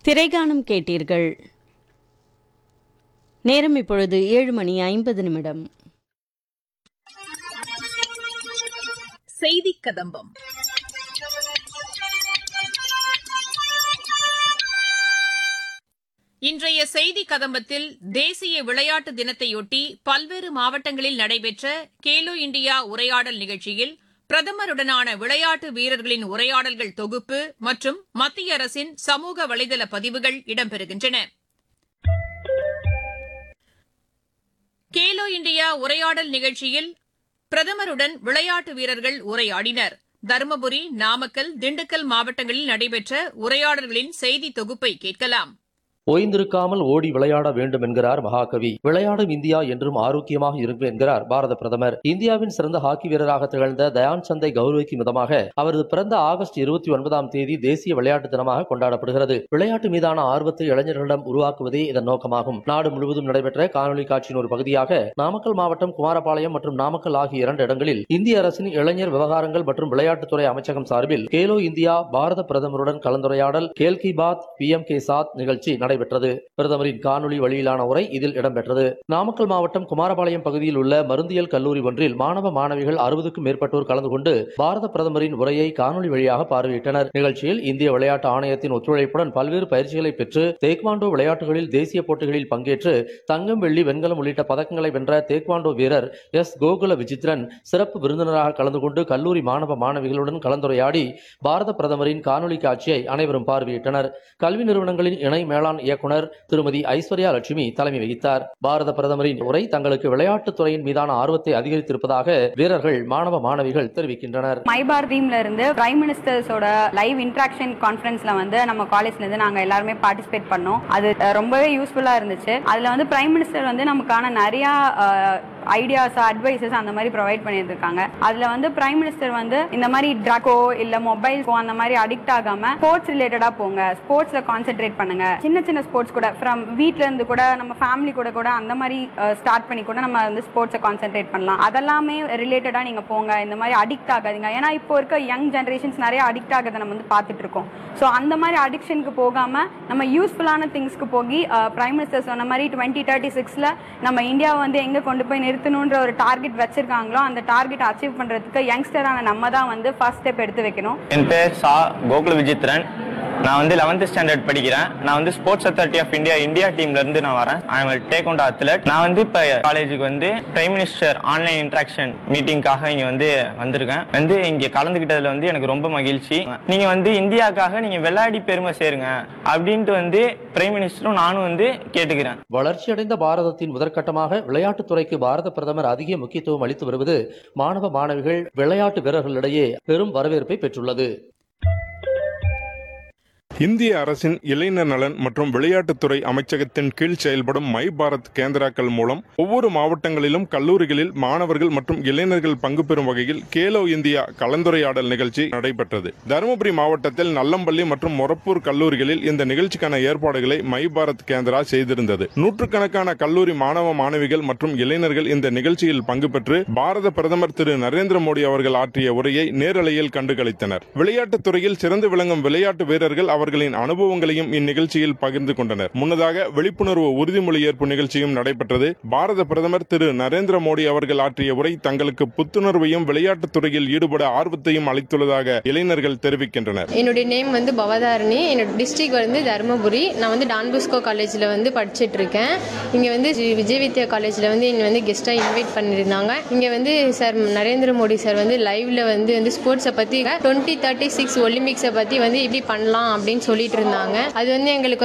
திரைகானம் கேட்டீர்கள் நேரம் இப்பொழுது ஏழு மணி ஐம்பது நிமிடம் செய்தி கதம்பம் இன்றைய செய்தி கதம்பத்தில் தேசிய விளையாட்டு தினத்தையொட்டி பல்வேறு மாவட்டங்களில் நடைபெற்ற கேலோ இண்டியா உரையாடல் நிகழ்ச்சியில் பிரதமருடனான விளையாட்டு வீரர்களின் உரையாடல்கள் தொகுப்பு மற்றும் மத்திய அரசின் சமூக வலைதள பதிவுகள் இடம்பெறுகின்றன கேலோ இண்டியா உரையாடல் நிகழ்ச்சியில் பிரதமருடன் விளையாட்டு வீரர்கள் உரையாடினர் தருமபுரி நாமக்கல் திண்டுக்கல் மாவட்டங்களில் நடைபெற்ற உரையாடல்களின் செய்தி தொகுப்பை கேட்கலாம் ஓய்ந்திருக்காமல் ஓடி விளையாட வேண்டும் என்கிறார் மகாகவி விளையாடும் இந்தியா என்றும் ஆரோக்கியமாக இருக்கும் என்கிறார் பாரத பிரதமர் இந்தியாவின் சிறந்த ஹாக்கி வீரராக திகழ்ந்த தயான் சந்தை கௌரவிக்கும் விதமாக அவரது பிறந்த ஆகஸ்ட் இருபத்தி ஒன்பதாம் தேதி தேசிய விளையாட்டு தினமாக கொண்டாடப்படுகிறது விளையாட்டு மீதான ஆர்வத்தை இளைஞர்களிடம் உருவாக்குவதே இதன் நோக்கமாகும் நாடு முழுவதும் நடைபெற்ற காணொலி காட்சியின் ஒரு பகுதியாக நாமக்கல் மாவட்டம் குமாரபாளையம் மற்றும் நாமக்கல் ஆகிய இரண்டு இடங்களில் இந்திய அரசின் இளைஞர் விவகாரங்கள் மற்றும் விளையாட்டுத்துறை அமைச்சகம் சார்பில் கேலோ இந்தியா பாரத பிரதமருடன் கலந்துரையாடல் கேல் கி பாத் பி எம் கே சாத் நிகழ்ச்சி நடைபெற்றது பிரதமரின் காணொலி வழியிலான உரை இதில் இடம்பெற்றது நாமக்கல் மாவட்டம் குமாரபாளையம் பகுதியில் உள்ள மருந்தியல் கல்லூரி ஒன்றில் மாணவ மாணவிகள் அறுபதுக்கும் மேற்பட்டோர் கலந்து கொண்டு பாரத பிரதமரின் உரையை காணொலி வழியாக பார்வையிட்டனர் நிகழ்ச்சியில் இந்திய விளையாட்டு ஆணையத்தின் ஒத்துழைப்புடன் பல்வேறு பயிற்சிகளை பெற்று தேக்வாண்டோ விளையாட்டுகளில் தேசிய போட்டிகளில் பங்கேற்று தங்கம் வெள்ளி வெண்கலம் உள்ளிட்ட பதக்கங்களை வென்ற தேக்வாண்டோ வீரர் எஸ் கோகுல விசித்ரன் சிறப்பு விருந்தினராக கலந்து கொண்டு கல்லூரி மாணவ மாணவிகளுடன் கலந்துரையாடி பாரத பிரதமரின் காணொலி காட்சியை அனைவரும் பார்வையிட்டனர் கல்வி நிறுவனங்களின் இணை மேலாண் இயக்குனர் திருமதி ஐஸ்வர்யா லட்சுமி தலைமை வகித்தார் பாரத பிரதமரின் உரை தங்களுக்கு விளையாட்டுத் துறையின் மீதான ஆர்வத்தை அதிகரித்திருப்பதாக வீரர்கள் மாணவ மாணவிகள் தெரிவிக்கின்றனர் மை பாரதிம்ல இருந்து பிரைம் மினிஸ்டர்ஸோட லைவ் இன்ட்ராக்ஷன் கான்ஃபரன்ஸ்ல வந்து நம்ம காலேஜ்ல இருந்து நாங்க எல்லாருமே பார்ட்டிசிபேட் பண்ணோம் அது அஹ், ரொம்பவே யூஸ்ஃபுல்லா இருந்துச்சு அதுல வந்து பிரைம் மினிஸ்டர் வந்து நமக்கான நிறைய ஐடியாஸ் அட்வைசஸ் அந்த மாதிரி ப்ரொவைட் பண்ணிட்டு இருக்காங்க அதுல வந்து பிரைம் மினிஸ்டர் வந்து இந்த மாதிரி ட்ரக்கோ இல்ல மொபைல்ஸோ அந்த மாதிரி அடிக்ட் ஆகாம ஸ்போர்ட்ஸ் ரிலேட்டடா போங்க ஸ்போர்ட்ஸ்ல கான்சென்ட்ரேட் பண்ணுங்க சின்ன சின்ன ஸ்போர்ட்ஸ் கூட ஃப்ரம் வீட்ல இருந்து கூட நம்ம ஃபேமிலி கூட கூட அந்த மாதிரி ஸ்டார்ட் பண்ணி கூட நம்ம வந்து ஸ்போர்ட்ஸை கான்சென்ட்ரேட் பண்ணலாம் அதெல்லாமே ரிலேட்டடா நீங்க போங்க இந்த மாதிரி அடிக்ட் ஆகாதீங்க ஏன்னா இப்போ இருக்க யங் ஜென்ரேஷன்ஸ் நிறைய அடிக்ட் ஆகிறத நம்ம வந்து பார்த்துட்டு இருக்கோம் ஸோ அந்த மாதிரி அடிக்ஷனுக்கு போகாம நம்ம யூஸ்ஃபுல்லான திங்ஸ்க்கு போய் பிரைம் மினிஸ்டர் சொன்ன மாதிரி டுவெண்ட்டி தேர்ட்டி சிக்ஸ்ல நம்ம இந்தியாவை வந்து எங்க கொண்டு போய் நிறுத்தணுன்ற ஒரு டார்கெட் வச்சிருக்காங்களோ அந்த டார்கெட் அச்சீவ் பண்றதுக்கு யங்ஸ்டரான நம்ம தான் வந்து ஃபர்ஸ்ட் ஸ்டெப் எடுத்து வைக்கணும் என் பேர் சா கோகுல விஜித்ரன் நான் வந்து 11th ஸ்டாண்டர்ட் படிக்கிறேன் நான் வந்து sports authority of India India டீம்ல இருந்து நான் வரேன் I am take out athlete நான் வந்து இப்போ காலேஜுக்கு வந்து பிரைம் மினிஸ்டர் ஆன்லைன் இன்ட்ராக்ஷன் மீட்டிங்காக இங்க வந்து வந்திருக்கேன் வந்து இங்க கலந்துக்கிட்டதுல வந்து எனக்கு ரொம்ப மகிழ்ச்சி நீங்க வந்து இந்தியாக்காக நீங்க விளையாடி பெருமை சேருங்க அப்படின்ட்டு வந்து பிரைம் மினிஸ்டரும் நானும் வந்து கேட்டுக்கிறேன் வளர்ச்சியடைந்த பாரதத்தின் முதற்கட்டமாக விளையாட்டுத் துறைக்கு பாரத பிரதமர் அதிக முக்கியத்துவம் அளித்து வருவது மாணவ மாணவிகள் விளையாட்டு வீரர்களிடையே பெரும் வரவேற்பை பெற்றுள்ளது இந்திய அரசின் இளைஞர் நலன் மற்றும் விளையாட்டுத்துறை அமைச்சகத்தின் கீழ் செயல்படும் மை பாரத் கேந்திராக்கள் மூலம் ஒவ்வொரு மாவட்டங்களிலும் கல்லூரிகளில் மாணவர்கள் மற்றும் இளைஞர்கள் பங்கு பெறும் வகையில் கேலோ இந்தியா கலந்துரையாடல் நிகழ்ச்சி நடைபெற்றது தருமபுரி மாவட்டத்தில் நல்லம்பள்ளி மற்றும் மொரப்பூர் கல்லூரிகளில் இந்த நிகழ்ச்சிக்கான ஏற்பாடுகளை மை பாரத் கேந்திரா செய்திருந்தது நூற்றுக்கணக்கான கல்லூரி மாணவ மாணவிகள் மற்றும் இளைஞர்கள் இந்த நிகழ்ச்சியில் பங்கு பெற்று பாரத பிரதமர் திரு நரேந்திர மோடி அவர்கள் ஆற்றிய உரையை நேரலையில் கண்டுகளித்தனர் விளையாட்டுத் துறையில் சிறந்து விளங்கும் விளையாட்டு வீரர்கள் அவர்களின் அனுபவங்களையும் இந்நிகழ்ச்சியில் பகிர்ந்து கொண்டனர் முன்னதாக விழிப்புணர்வு உறுதிமொழி ஏற்பு நிகழ்ச்சியும் நடைபெற்றது பாரத பிரதமர் திரு நரேந்திர மோடி அவர்கள் ஆற்றிய உரை தங்களுக்கு புத்துணர்வையும் விளையாட்டுத் துறையில் ஈடுபட ஆர்வத்தையும் அளித்துள்ளதாக இளைஞர்கள் தெரிவிக்கின்றனர் என்னுடைய நேம் வந்து பவதாரணி என்னோட டிஸ்ட்ரிக்ட் வந்து தருமபுரி நான் வந்து டான்புஸ்கோ காலேஜில் வந்து படிச்சுட்டு இருக்கேன் இங்கே வந்து ஜி- விஜய் வித்யா காலேஜில் வந்து என்னை வந்து கெஸ்ட்டாக இன்வைட் பண்ணியிருந்தாங்க இங்கே வந்து சார் நரேந்திர மோடி சார் வந்து லைவ்ல வந்து வந்து ஸ்போர்ட்ஸை பற்றி டுவெண்ட்டி தேர்ட்டி சிக்ஸ் ஒலிம்பிக்ஸை பற்றி வந்து இப்படி பண்ணலாம் அப்படின்னு சொல்லிட்டு இருந்தாங்க அது வந்து எங்களுக்கு